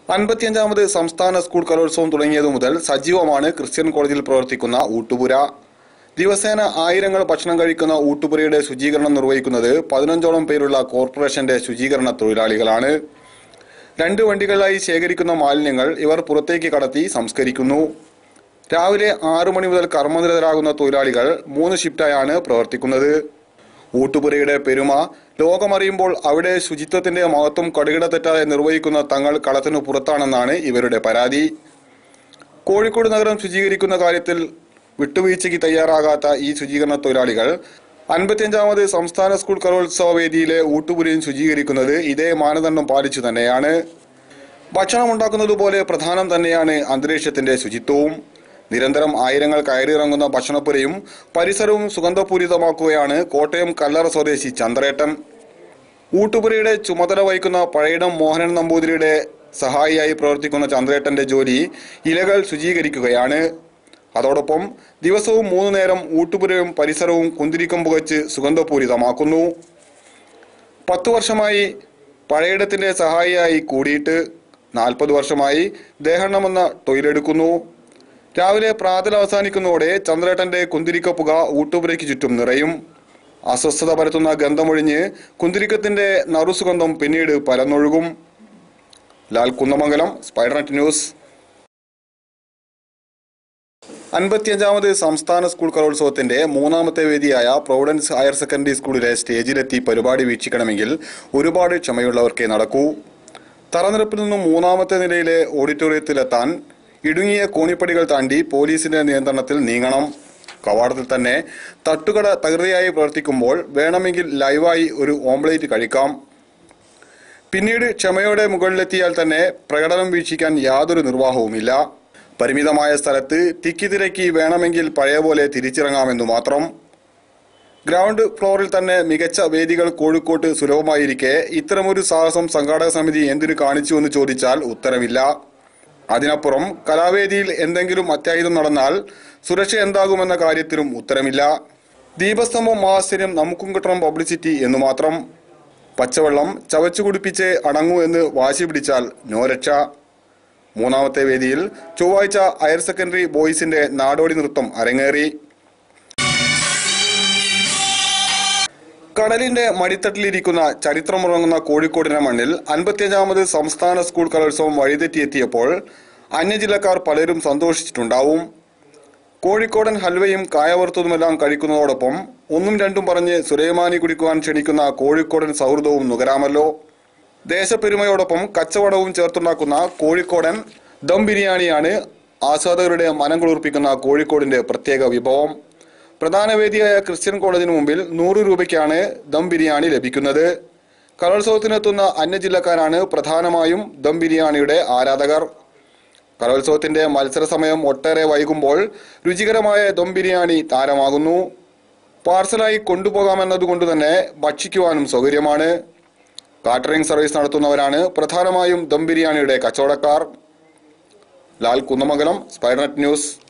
അൻപത്തിയഞ്ചാമത് സംസ്ഥാന സ്കൂൾ കലോത്സവം തുടങ്ങിയതു മുതൽ സജീവമാണ് ക്രിസ്ത്യൻ കോളേജിൽ പ്രവർത്തിക്കുന്ന ഊട്ടുപുര ദിവസേന ആയിരങ്ങൾ ഭക്ഷണം കഴിക്കുന്ന ഊട്ടുപുരയുടെ ശുചീകരണം നിർവഹിക്കുന്നത് പതിനഞ്ചോളം പേരുള്ള കോർപ്പറേഷന്റെ ശുചീകരണ തൊഴിലാളികളാണ് രണ്ട് വണ്ടികളിലായി ശേഖരിക്കുന്ന മാലിന്യങ്ങൾ ഇവർ പുറത്തേക്ക് കടത്തി സംസ്കരിക്കുന്നു രാവിലെ ആറു മണി മുതൽ കർമ്മനിരതരാകുന്ന തൊഴിലാളികൾ മൂന്ന് ഷിഫ്റ്റായാണ് പ്രവർത്തിക്കുന്നത് ഊട്ടുപുരയുടെ പെരുമ ലോകമറിയുമ്പോൾ അവിടെ ശുചിത്വത്തിന്റെ മഹത്വം കടുകിട തെറ്റാതെ നിർവഹിക്കുന്ന തങ്ങൾ കളത്തിനു പുറത്താണെന്നാണ് ഇവരുടെ പരാതി കോഴിക്കോട് നഗരം ശുചീകരിക്കുന്ന കാര്യത്തിൽ വിട്ടുവീഴ്ചയ്ക്ക് തയ്യാറാകാത്ത ഈ ശുചീകരണ തൊഴിലാളികൾ അൻപത്തിയഞ്ചാമത് സംസ്ഥാന സ്കൂൾ കലോത്സവ വേദിയിലെ ഊട്ടുപുരയും ശുചീകരിക്കുന്നത് ഇതേ മാനദണ്ഡം പാലിച്ചു തന്നെയാണ് ഭക്ഷണം ഉണ്ടാക്കുന്നത് പോലെ പ്രധാനം തന്നെയാണ് അന്തരീക്ഷത്തിന്റെ ശുചിത്വവും നിരന്തരം ആയിരങ്ങൾ കയറിയിറങ്ങുന്ന ഭക്ഷണപ്പുരയും പരിസരവും സുഗന്ധപൂരിതമാക്കുകയാണ് കോട്ടയം കല്ലറ സ്വദേശി ചന്ദ്രേട്ടൻ ഊട്ടുപുരയുടെ ചുമതല വഹിക്കുന്ന പഴയിടം മോഹനൻ നമ്പൂതിരിയുടെ സഹായിയായി പ്രവർത്തിക്കുന്ന ചന്ദ്രേട്ടന്റെ ജോലി ഇലകൾ ശുചീകരിക്കുകയാണ് അതോടൊപ്പം ദിവസവും മൂന്നു നേരം ഊട്ടുപുരയും പരിസരവും കുന്തിരിക്കം പുകച്ച് സുഗന്ധപൂരിതമാക്കുന്നു പത്തു വർഷമായി പഴയിടത്തിന്റെ സഹായിയായി കൂടിയിട്ട് നാൽപ്പത് വർഷമായി ദേഹണ്ണമെന്ന തൊഴിലെടുക്കുന്നു രാവിലെ പ്രാതൽ അവസാനിക്കുന്നതോടെ ചന്ദ്രേട്ടന്റെ കുന്തിരിക്ക പുക ഊട്ടുപുരയ്ക്ക് ചുറ്റും നിറയും അസ്വസ്ഥത പരത്തുന്ന ഗന്ധമൊഴിഞ്ഞ് കുന്തിരിക്കത്തിന്റെ നറുസുഗന്ധം പിന്നീട് പരന്നൊഴുകും ലാൽ കുന്നമംഗലം സ്പൈഡർനെറ്റ് ന്യൂസ് അൻപത്തിയഞ്ചാമത് സംസ്ഥാന സ്കൂൾ കലോത്സവത്തിന്റെ മൂന്നാമത്തെ വേദിയായ പ്രൊവിഡൻസ് ഹയർ സെക്കൻഡറി സ്കൂളിലെ സ്റ്റേജിലെത്തി പരിപാടി വീക്ഷിക്കണമെങ്കിൽ ഒരുപാട് ക്ഷമയുള്ളവർക്കേ നടക്കൂ തറനിരപ്പിൽ നിന്നും മൂന്നാമത്തെ നിലയിലെ ഓഡിറ്റോറിയത്തിലെത്താൻ ഇടുങ്ങിയ കോണിപ്പടികൾ താണ്ടി പോലീസിന്റെ നിയന്ത്രണത്തിൽ നീങ്ങണം കവാടത്തിൽ തന്നെ തട്ടുകട തകൃതിയായി പ്രവർത്തിക്കുമ്പോൾ വേണമെങ്കിൽ ലൈവായി ഒരു ഓംലേറ്റ് കഴിക്കാം പിന്നീട് ക്ഷമയോടെ മുകളിലെത്തിയാൽ തന്നെ പ്രകടനം വീക്ഷിക്കാൻ യാതൊരു നിർവാഹവുമില്ല പരിമിതമായ സ്ഥലത്ത് തിക്കി തിരക്കി വേണമെങ്കിൽ പഴയ പോലെ തിരിച്ചിറങ്ങാമെന്നു മാത്രം ഗ്രൗണ്ട് ഫ്ലോറിൽ തന്നെ മികച്ച വേദികൾ കോഴിക്കോട്ട് സുലഭമായിരിക്കെ ഇത്തരമൊരു സാഹസം സംഘാടക സമിതി എന്തിനു കാണിച്ചു എന്ന് ചോദിച്ചാൽ ഉത്തരമില്ല അതിനപ്പുറം കലാവേദിയിൽ എന്തെങ്കിലും അത്യാഹിതം നടന്നാൽ സുരക്ഷ എന്താകുമെന്ന കാര്യത്തിലും ഉത്തരമില്ല ദീപസ്തംഭം മഹാശ്ചര്യം നമുക്കും കിട്ടണം പബ്ലിസിറ്റി എന്ന് മാത്രം പച്ചവെള്ളം ചവച്ചു കുടിപ്പിച്ച് അടങ്ങൂ എന്ന് വാശി പിടിച്ചാൽ നോ രക്ഷ മൂന്നാമത്തെ വേദിയിൽ ചൊവ്വാഴ്ച ഹയർ സെക്കൻഡറി ബോയ്സിന്റെ നാടോടി നൃത്തം അരങ്ങേറി കടലിന്റെ മടിത്തട്ടിലിരിക്കുന്ന ചരിത്രമുറങ്ങുന്ന കോഴിക്കോടിന്റെ മണ്ണിൽ അൻപത്തിയഞ്ചാമത് സംസ്ഥാന സ്കൂൾ കലോത്സവം വഴിതെറ്റിയെത്തിയപ്പോൾ അന്യജില്ലക്കാർ പലരും സന്തോഷിച്ചിട്ടുണ്ടാവും കോഴിക്കോടൻ ഹൽവയും കായവറുത്തതുമെല്ലാം കഴിക്കുന്നതോടൊപ്പം ഒന്നും രണ്ടും പറഞ്ഞ് സുലൈമാനി കുടിക്കുവാൻ ക്ഷണിക്കുന്ന കോഴിക്കോടൻ സൗഹൃദവും നുകരാമല്ലോ ദേശപ്പെരുമയോടൊപ്പം കച്ചവടവും ചേർത്തുണ്ടാക്കുന്ന കോഴിക്കോടൻ ദം ബിരിയാണിയാണ് ആസ്വാദകരുടെ മനം കുളിർപ്പിക്കുന്ന കോഴിക്കോടിന്റെ പ്രത്യേക വിഭവം പ്രധാന വേദിയായ ക്രിസ്ത്യൻ കോളേജിന് മുമ്പിൽ നൂറ് രൂപയ്ക്കാണ് ദം ബിരിയാണി ലഭിക്കുന്നത് കലോത്സവത്തിനെത്തുന്ന അന്യജില്ലക്കാരാണ് പ്രധാനമായും ദം ബിരിയാണിയുടെ ആരാധകർ കലോത്സവത്തിന്റെ മത്സര സമയം ഒട്ടേറെ വൈകുമ്പോൾ രുചികരമായ ദം ബിരിയാണി താരമാകുന്നു പാർസലായി കൊണ്ടുപോകാമെന്നതുകൊണ്ട് തന്നെ ഭക്ഷിക്കുവാനും സൗകര്യമാണ് കാറ്ററിംഗ് സർവീസ് നടത്തുന്നവരാണ് പ്രധാനമായും ദം ബിരിയാണിയുടെ കച്ചവടക്കാർ ലാൽ കുന്നമംഗലം സ്പൈഡർനെറ്റ് ന്യൂസ്